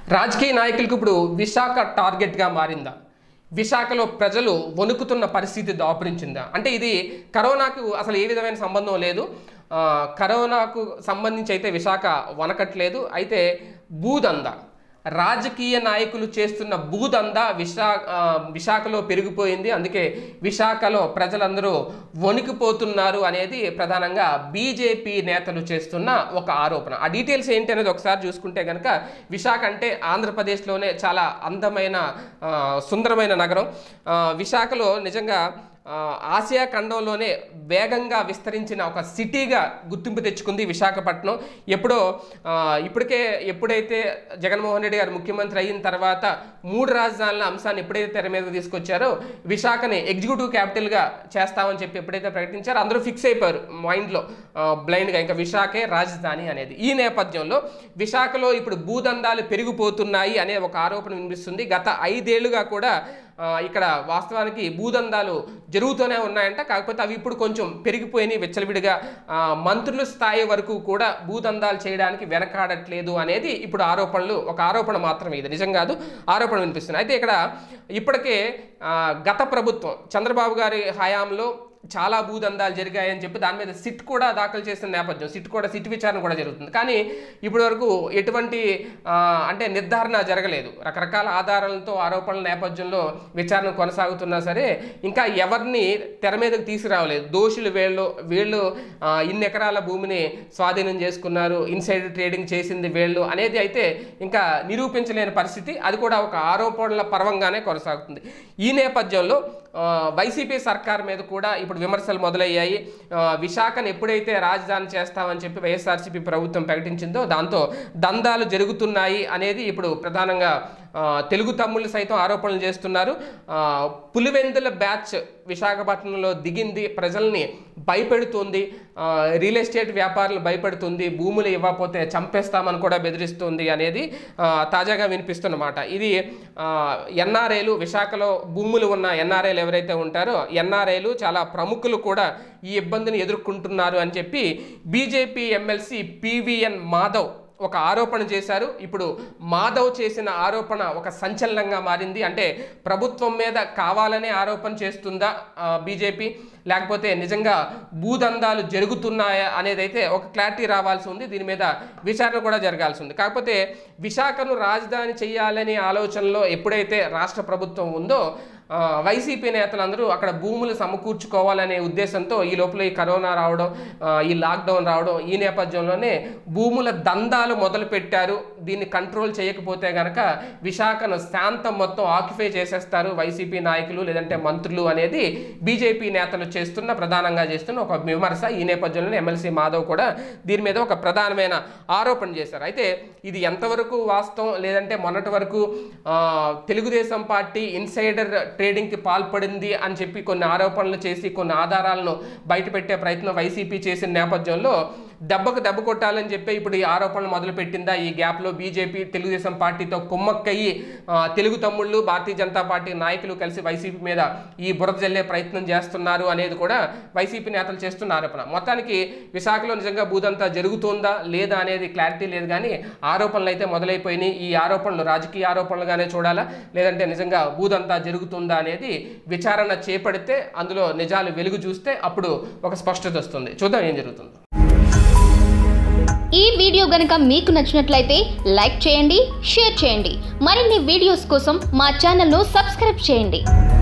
రాజకీయ నాయకులకు ఇప్పుడు విశాఖ టార్గెట్గా మారిందా విశాఖలో ప్రజలు వణుకుతున్న పరిస్థితి దాపురించిందా అంటే ఇది కరోనాకు అసలు ఏ విధమైన సంబంధం లేదు ఆ, కరోనాకు సంబంధించి అయితే విశాఖ వనకట్లేదు అయితే భూదంద రాజకీయ నాయకులు చేస్తున్న భూదంద విశా ఆ, విశాఖలో పెరిగిపోయింది అందుకే విశాఖలో ప్రజలందరూ వణికిపోతున్నారు అనేది ప్రధానంగా బీజేపీ నేతలు చేస్తున్న ఒక ఆరోపణ ఆ డీటెయిల్స్ ఏంటి అనేది ఒకసారి చూసుకుంటే కనుక విశాఖ అంటే ఆంధ్రప్రదేశ్లోనే చాలా అందమైన ఆ, సుందరమైన నగరం ఆ, విశాఖలో నిజంగా ఆ, ఆసియా ఖండంలోనే వేగంగా విస్తరించిన ఒక సిటీగా గుర్తింపు తెచ్చుకుంది విశాఖపట్నం ఎప్పుడో ఆ, ఇప్పటికే ఎప్పుడైతే జగన్మోహన్ రెడ్డి గారు ముఖ్యమంత్రి అయిన తర్వాత మూడు రాజధానుల అంశాన్ని ఎప్పుడైతే తెర మీదకి తీసుకొచ్చారో విశాఖని ఎగ్జిక్యూటివ్ క్యాపిటల్గా చేస్తామని చెప్పి ఎప్పుడైతే ప్రకటించారో అందరూ ఫిక్స్ అయిపోయారు మైండ్లో బ్లైండ్గా ఇంకా విశాఖే రాజధాని అనేది ఈ నేపథ్యంలో విశాఖలో ఇప్పుడు భూదందాలు పెరిగిపోతున్నాయి అనే ఒక ఆరోపణ వినిపిస్తుంది గత ఐదేళ్లుగా కూడా ఆ, ఇక్కడ వాస్తవానికి భూదందాలు జరుగుతూనే ఉన్నాయంట కాకపోతే అవి ఇప్పుడు కొంచెం పెరిగిపోయినాయి విచ్చలవిడిగా ఆ, మంత్రుల స్థాయి వరకు కూడా భూదందాలు చేయడానికి వెనకాడట్లేదు అనేది ఇప్పుడు ఆరోపణలు ఒక ఆరోపణ మాత్రమే ఇది నిజం కాదు ఆరోపణ వినిపిస్తుంది అయితే ఇక్కడ ఇప్పటికే ఆ, గత ప్రభుత్వం చంద్రబాబు గారి హయాంలో చాలా భూదందాలు జరిగాయని చెప్పి దాని మీద సిట్ కూడా దాఖలు చేసిన నేపథ్యం సిట్ కూడా సిట్ విచారణ కూడా జరుగుతుంది కానీ ఇప్పటి వరకు ఎటువంటి ఆ, అంటే నిర్ధారణ జరగలేదు రకరకాల ఆధారాలతో ఆరోపణల నేపథ్యంలో విచారణ కొనసాగుతున్నా సరే ఇంకా ఎవరిని తెర మీదకి తీసుకురావలేదు దోషులు వీళ్ళు వీళ్ళు ఆ, ఇన్ని ఎకరాల భూమిని స్వాధీనం చేసుకున్నారు ఇన్సైడ్ ట్రేడింగ్ చేసింది వీళ్ళు అనేది అయితే ఇంకా నిరూపించలేని పరిస్థితి అది కూడా ఒక ఆరోపణల పర్వంగానే కొనసాగుతుంది ఈ నేపథ్యంలో ఆ, వైసీపీ సర్కార్ మీద కూడా ఇప్పుడు విమర్శలు మొదలయ్యాయి ఆ, విశాఖను ఎప్పుడైతే రాజధాని చేస్తామని చెప్పి వైఎస్ఆర్సీపీ ప్రభుత్వం ప్రకటించిందో దాంతో దందాలు జరుగుతున్నాయి అనేది ఇప్పుడు ప్రధానంగా ఆ, తెలుగు తమ్ముళ్ళు సైతం ఆరోపణలు చేస్తున్నారు ఆ, పులివెందుల బ్యాచ్ విశాఖపట్నంలో దిగింది ప్రజల్ని భయపెడుతుంది ఆ, రియల్ ఎస్టేట్ వ్యాపారులు భయపెడుతుంది భూములు ఇవ్వకపోతే చంపేస్తామని కూడా బెదిరిస్తుంది అనేది ఆ, తాజాగా వినిపిస్తున్నమాట ఇది ఎన్ఆర్ఐలు విశాఖలో భూములు ఉన్న ఎన్ఆర్ఐలు ఎవరైతే ఉంటారో ఎన్ఆర్ఐలు చాలా ప్రముఖులు కూడా ఈ ఇబ్బందిని ఎదుర్కొంటున్నారు అని చెప్పి బీజేపీ ఎమ్మెల్సీ పివిఎన్ మాధవ్ ఒక ఆరోపణ చేశారు ఇప్పుడు మాధవ్ చేసిన ఆరోపణ ఒక సంచలనంగా మారింది అంటే ప్రభుత్వం మీద కావాలనే ఆరోపణ చేస్తుందా బీజేపీ లేకపోతే నిజంగా భూదందాలు జరుగుతున్నాయా అనేది అయితే ఒక క్లారిటీ రావాల్సి ఉంది దీని మీద విచారణ కూడా జరగాల్సి ఉంది కాకపోతే విశాఖను రాజధాని చేయాలనే ఆలోచనలో ఎప్పుడైతే రాష్ట్ర ప్రభుత్వం ఉందో ఆ, వైసీపీ నేతలందరూ అక్కడ భూములు సమకూర్చుకోవాలనే ఉద్దేశంతో ఈ లోపల ఈ కరోనా రావడం ఆ, ఈ లాక్డౌన్ రావడం ఈ నేపథ్యంలోనే భూముల దందాలు మొదలు పెట్టారు దీన్ని కంట్రోల్ చేయకపోతే గనక విశాఖను శాంతం మొత్తం ఆక్యుపై చేసేస్తారు వైసీపీ నాయకులు లేదంటే మంత్రులు అనేది బీజేపీ నేతలు చేస్తున్న ప్రధానంగా చేస్తున్న ఒక విమర్శ ఈ నేపథ్యంలోనే ఎమ్మెల్సీ మాధవ్ కూడా దీని మీద ఒక ప్రధానమైన ఆరోపణ చేశారు అయితే ఇది ఎంతవరకు వాస్తవం లేదంటే మొన్నటి వరకు ఆ, తెలుగుదేశం పార్టీ ఇన్సైడర్ ట్రేడింగ్కి పాల్పడింది అని చెప్పి కొన్ని ఆరోపణలు చేసి కొన్ని ఆధారాలను బయటపెట్టే ప్రయత్నం వైసీపీ చేసిన నేపథ్యంలో దెబ్బకు దెబ్బ కొట్టాలని చెప్పి ఇప్పుడు ఈ ఆరోపణలు మొదలుపెట్టిందా ఈ గ్యాప్లో బీజేపీ తెలుగుదేశం పార్టీతో కుమ్మక్కయ్యి ఆ, తెలుగు తమ్ముళ్ళు భారతీయ జనతా పార్టీ నాయకులు కలిసి వైసీపీ మీద ఈ బురద జల్లే ప్రయత్నం చేస్తున్నారు అనేది కూడా వైసీపీ నేతలు చేస్తున్న ఆరోపణ మొత్తానికి విశాఖలో నిజంగా భూదంతా జరుగుతుందా లేదా అనేది క్లారిటీ లేదు కానీ ఆరోపణలు అయితే మొదలైపోయినాయి ఈ ఆరోపణలు రాజకీయ ఆరోపణలుగానే చూడాలా లేదంటే నిజంగా భూదంతా జరుగుతుందా అనేది విచారణ చేపడితే అందులో నిజాలు వెలుగు చూస్తే అప్పుడు ఒక స్పష్టత వస్తుంది చూద్దాం ఏం జరుగుతుందో ఈ వీడియో గనుక మీకు నచ్చినట్లయితే లైక్ చేయండి షేర్ చేయండి మరిన్ని వీడియోస్ కోసం మా ఛానల్ను సబ్స్క్రైబ్ చేయండి